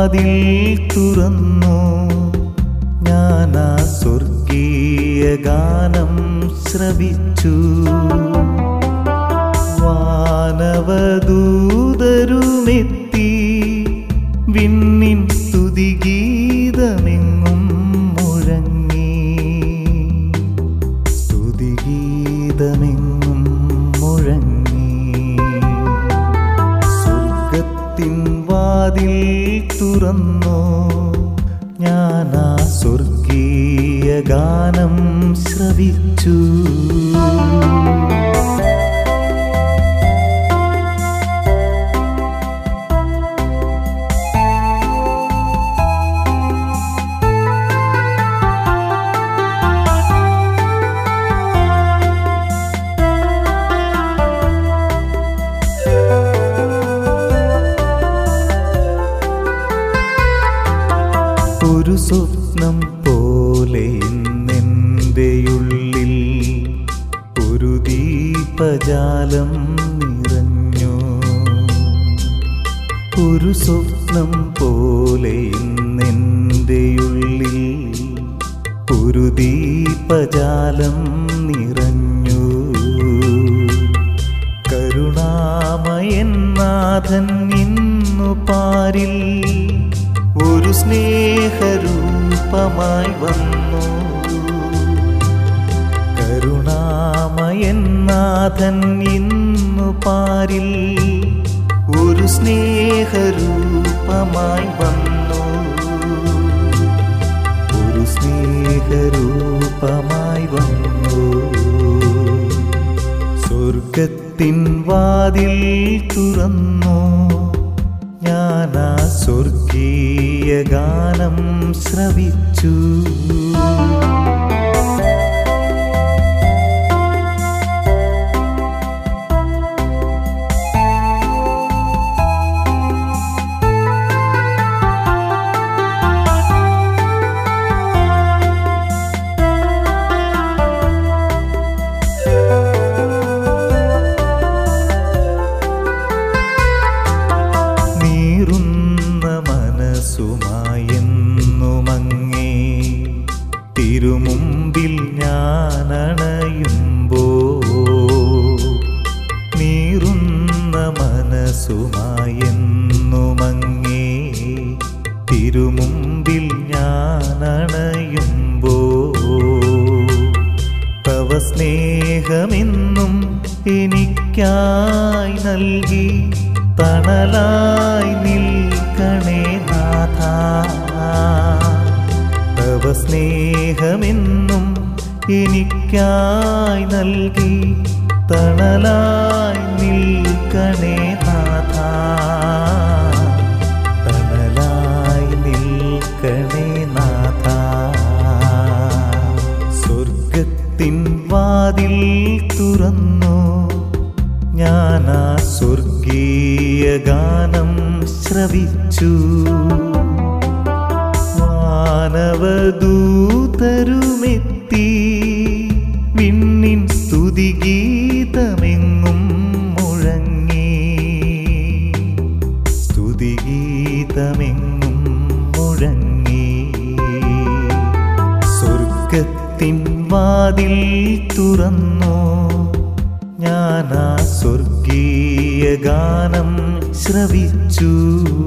വാതിൽ തുറന്നു ഞാൻ ആ സ്വർഗീയ ഗാനം ശ്രവിച്ചു വാനവദൂതരുമെത്തി വിണ്ണിൻ സ്തുതിഗീതമെങ്ങും മുഴങ്ങി സ്തുതിഗീതമെങ്ങും മുഴങ്ങി സ്വർഗത്തിൻ വാതിൽ തുറന്നു ഞാൻ ആ സ്വർഗീയ ഗാനം ശ്രവിച്ചു ഒരു സ്വപ്നം പോലെ ഇന്നെൻ്റെ ഉള്ളിൽ ഒരു ദീപജാലം നിറഞ്ഞു ഒരു സ്വപ്നം പോലെ ഇന്നെൻ്റെ ഉള്ളിൽ ഒരു ദീപജാലം നിറഞ്ഞു കരുണാമയൻ നാഥൻ ഇന്നു പാരിൽ ഒരു സ്നേഹരൂപമായി വന്നു കരുണാമയൻ നാഥൻ ഇന്നു പാരിൽ ഒരു സ്നേഹരൂപമായി വന്നു ഒരു സ്നേഹരൂപമായി വന്നു സ്വർഗത്തിൻ വാതിൽ തുറന്നു ഞാൻ ആ സ്വർഗീയ ഗാനം ശ്രവിച്ചു നീറുന്ന മനസ്സുമായെന്നുമങ്ങേ തിരുമുമ്പിൽ ഞാൻ അണയുമ്പോ നീറുന്ന മനസ്സുമായെന്നുമങ്ങേ തിരുമുമ്പിൽ ഞാൻ അണയുമ്പോ തവ സ്നേഹമെന്നും എനിക്കായി നൽകി തണലായി നിൽക്കണേ നാഥ തവ സ്നേഹമെന്നും എനിക്കായി നൽകി തണലായി നിൽക്കണേ നാഥ തണലായി നിൽക്കണേ നാഥ സ്വർഗത്തിൻ വാതിൽ തുറന്നു ഞാൻ ആ സ്വർഗീയ ഗാനം ശ്രവിച്ചു മാനവദൂതരുമെത്തി വിണ്ണിൻ സ്തുതിഗീതമെങ്ങും മുഴങ്ങി സ്തുതിഗീതമെങ്ങും മുഴങ്ങി സ്വർഗത്തിൻ വാതിൽ തുറന്നു ഞാൻ ആ സ്വർഗീയ ഗാനം ശ്രവിച്ചു